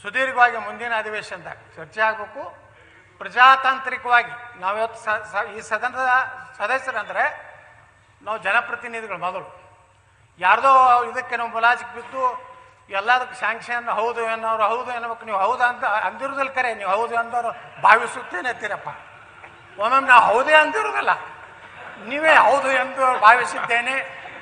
ಸುದೀರ್ಘವಾಗಿ ಮುಂದಿನ ಅಧಿವೇಶನದಾಗ ಚರ್ಚೆ ಆಗಬೇಕು ಪ್ರಜಾತಾಂತ್ರಿಕವಾಗಿ ನಾವಿವತ್ತು ಸ ಸ- ಈ ಸದನದ ಸದಸ್ಯರಂದರೆ ನಾವು ಜನಪ್ರತಿನಿಧಿಗಳು ಮೊದಲು ಯಾರ್ದೋ ಇದಕ್ಕೆ ನಾವು ಮುಲಾಜಿಗೆ ಬಿದ್ದು ಎಲ್ಲದಕ್ಕೆ ಸ್ಯಾಂಕ್ಷನ್ ಹೌದು ಅನ್ನೋರು ಹೌದು ಅನ್ನಬೇಕು ನೀವು ಹೌದು ಅಂತ ಅಂದಿರೋದಿಲ್ಲ ಕರೆ ನೀವು ಹೌದು ಅಂದವರು ಭಾವಿಸುತ್ತೇನೆ ಅಂತೀರಪ್ಪ ಒಮ್ಮೊಮ್ಮೆ ನಾವು ಹೌದೇ ಅಂದಿರೋದಿಲ್ಲ ನೀವೇ ಹೌದು ಎಂದು ಭಾವಿಸಿದ್ದೇನೆ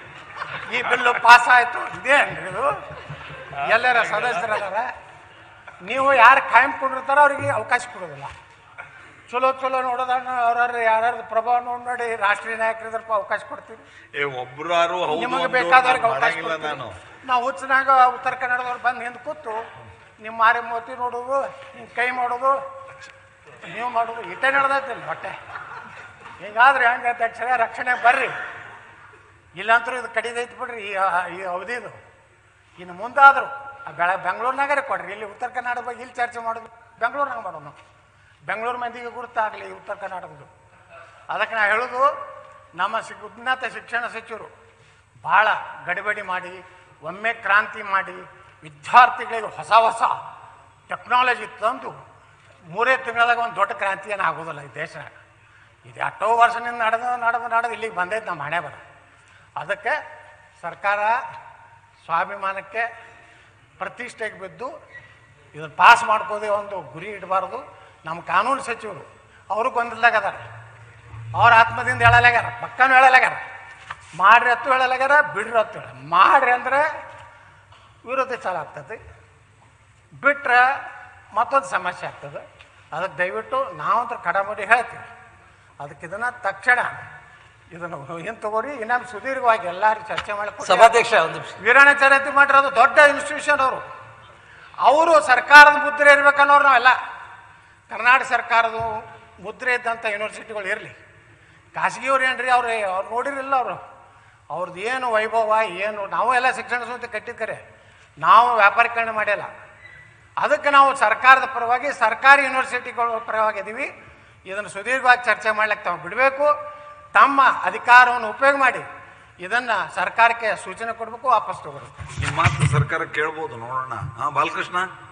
ಈ ಬಿಲ್ಲು ಪಾಸ್ ಆಯಿತು ಇದೇ ಅನ್ರಿ ಇದು ಎಲ್ಲರ ಸದಸ್ಯರದಾರ ನೀವು ಯಾರು ಕಾಯಂ ಕೊಂಡಿರ್ತಾರೋ ಅವ್ರಿಗೆ ಅವಕಾಶ ಕೊಡೋದಿಲ್ಲ ಚಲೋ ಚಲೋ ನೋಡೋದನ್ನ ಅವ್ರವ್ರ ಯಾರ್ಯಾರ ಪ್ರಭಾವ ನೋಡಿ ನೋಡಿ ರಾಷ್ಟ್ರೀಯ ನಾಯಕರಿದ್ರಪ್ಪ ಅವಕಾಶ ಕೊಡ್ತೀವಿ ಏ ಒಬ್ರಾರು ಹೌದು ನಿಮಗೆ ಅಂದವ್ರು ಬೇಕಾದವ್ರಿಗೆ ನಾನ್ ಅವಕಾಶ ಮಾಡಂಗಿಲ್ಲ ಕೊಡ್ತೀವಿ. ನಾನು ನಾವು ಹುಚ್ಚನಾಗ ಉತ್ತರ ಕನ್ನಡದವ್ರು ಬಂದು ಹಿಂದೆ ಕೂತು ನಿಮ್ಮ ಮಾರಿ ಮೋತಿ ನೋಡೋದು ಹಿಂಗೆ ಕೈ ಮಾಡೋದು ನೀವು ಮಾಡೋದು ಇಟ್ಟೆ ನಡೆದೈತಿಲ್ಲ ಹೊಟ್ಟೆ ಹಿಂಗಾದ್ರೆ ಹೆಂಗೆ ಅಧ್ಯಕ್ಷರ ರಕ್ಷಣೆ ಬರ್ರಿ ಇಲ್ಲಾಂತರೂ ಇದು ಕಡಿದೈತಿ ಬಿಡ್ರಿ ಈ ಈ ಅವಧಿದು ಇನ್ನು ಮುಂದಾದರೂ ಬೆಳ ಬೆಂಗಳೂರಿನಾಗರೆ ಕೊಡ್ರಿ ಇಲ್ಲಿ ಉತ್ತರ ಕರ್ನಾಟಕ ಬಗ್ಗೆ ಇಲ್ಲಿ ಚರ್ಚೆ ಮಾಡೋದು ಬೆಂಗಳೂರಿನಾಗ ಮಾಡೋಣ ಬೆಂಗಳೂರು ಮಂದಿಗೆ ಗುರುತಾಗಲಿ ಉತ್ತರ ಕರ್ನಾಟಕದ್ದು ಅದಕ್ಕೆ ನಾ ಹೇಳೋದು ನಮ್ಮ ಶಿ ಉನ್ನತ ಶಿಕ್ಷಣ ಸಚಿವರು ಭಾಳ ಗಡಿಬಿಡಿ ಮಾಡಿ ಒಮ್ಮೆ ಕ್ರಾಂತಿ ಮಾಡಿ ವಿದ್ಯಾರ್ಥಿಗಳಿಗೆ ಹೊಸ ಹೊಸ ಟೆಕ್ನಾಲಜಿ ತಂದು ಮೂರೇ ತಿಂಗಳದಾಗ ಒಂದು ದೊಡ್ಡ ಕ್ರಾಂತಿ ಏನು ಆಗೋದಿಲ್ಲ ಈ ದೇಶನಾಗ ಇದು ಎಷ್ಟೋ ವರ್ಷದಿಂದ ನಡೆದು ನಡೆದು ನಡೆದು ಇಲ್ಲಿಗೆ ಬಂದೈತೆ ನಮ್ಮ ಹಣೆ ಬರ ಅದಕ್ಕೆ ಸರ್ಕಾರ ಸ್ವಾಭಿಮಾನಕ್ಕೆ ಪ್ರತಿಷ್ಠೆಗೆ ಬಿದ್ದು ಇದನ್ನು ಪಾಸ್ ಮಾಡ್ಕೋದೇ ಒಂದು ಗುರಿ ಇಡಬಾರ್ದು ನಮ್ಮ ಕಾನೂನು ಸಚಿವರು ಅವರು ಗೊಂದಲದಾಗ ಅದಾರ ಅವ್ರ ಆತ್ಮದಿಂದ ಹೇಳಲಾಗ್ಯಾರ ಪಕ್ಕನೂ ಹೇಳಲಾಗ್ಯಾರ ಮಾಡ್ರಿ ಹತ್ತು ಹೇಳಲಾಗ್ಯಾರ ಬಿಡ್ರಿ ಹತ್ತು ಹೇಳ ಮಾಡ್ರಿ ಅಂದ್ರೆ ವಿರೋಧಿ ಚಾಲ ಆಗ್ತದೆ ಬಿಟ್ರೆ ಮತ್ತೊಂದು ಸಮಸ್ಯೆ ಆಗ್ತದೆ ಅದಕ್ಕೆ ದಯವಿಟ್ಟು ನಾವಂತ್ರ ಕಡಮಡಿ ಹೇಳ್ತೀವಿ ಅದಕ್ಕೆ ಇದನ್ನು ತಕ್ಷಣ ಇದನ್ನು ಏನು ತಗೋರಿ ಇನ್ನೊಮ್ಮೆ ಸುದೀರ್ಘವಾಗಿ ಎಲ್ಲರೂ ಚರ್ಚೆ ಮಾಡಿ ಸಭಾಧ್ಯಕ್ಷ ಒಂದು ನಿಮಿಷ ವೀರಣ್ಣ ಚರಂತಿ ಮಾಡಿರೋದು ದೊಡ್ಡ ಇನ್ಸ್ಟಿಟ್ಯೂಷನ್ ಅವರು ಅವರು ಸರ್ಕಾರದ ಮುದ್ರೆ ಇರ್ಬೇಕನ್ನೋರು ನಾವೆಲ್ಲ ಕರ್ನಾಟಕ ಸರ್ಕಾರದ ಮುದ್ರೆ ಇದ್ದಂಥ ಯೂನಿವರ್ಸಿಟಿಗಳು ಇರಲಿ ಖಾಸಗಿಯವ್ರು ಏನ್ರಿ ಅವ್ರು ಅವ್ರು ನೋಡಿರಲಿಲ್ಲ ಅವರು ಅವ್ರದ್ದು ಏನು ವೈಭವ ಏನು ನಾವು ಎಲ್ಲ ಶಿಕ್ಷಣ ಸಂಸ್ಥೆ ಕಟ್ಟಿದ್ದಾರೆ ನಾವು ವ್ಯಾಪಾರೀಕರಣ ಮಾಡಿಲ್ಲ ಅದಕ್ಕೆ ನಾವು ಸರ್ಕಾರದ ಪರವಾಗಿ ಸರ್ಕಾರಿ ಯೂನಿವರ್ಸಿಟಿಗಳ ಪರವಾಗಿ ಇದೀವಿ ಇದನ್ನು ಸುದೀರ್ಘವಾಗಿ ಚರ್ಚೆ ಮಾಡ್ಲಿಕ್ಕೆ ತಾವು ಬಿಡಬೇಕು ತಮ್ಮ ಅಧಿಕಾರವನ್ನು ಉಪಯೋಗ ಮಾಡಿ ಇದನ್ನು ಸರ್ಕಾರಕ್ಕೆ ಸೂಚನೆ ಕೊಡಬೇಕು ವಾಪಸ್ ತಗೋಬೇಕು ನಿಮ್ಮ ಮಾತು ಸರ್ಕಾರ ಕೇಳ್ಬೋದು ನೋಡೋಣ ಹಾ ಬಾಲಕೃಷ್ಣ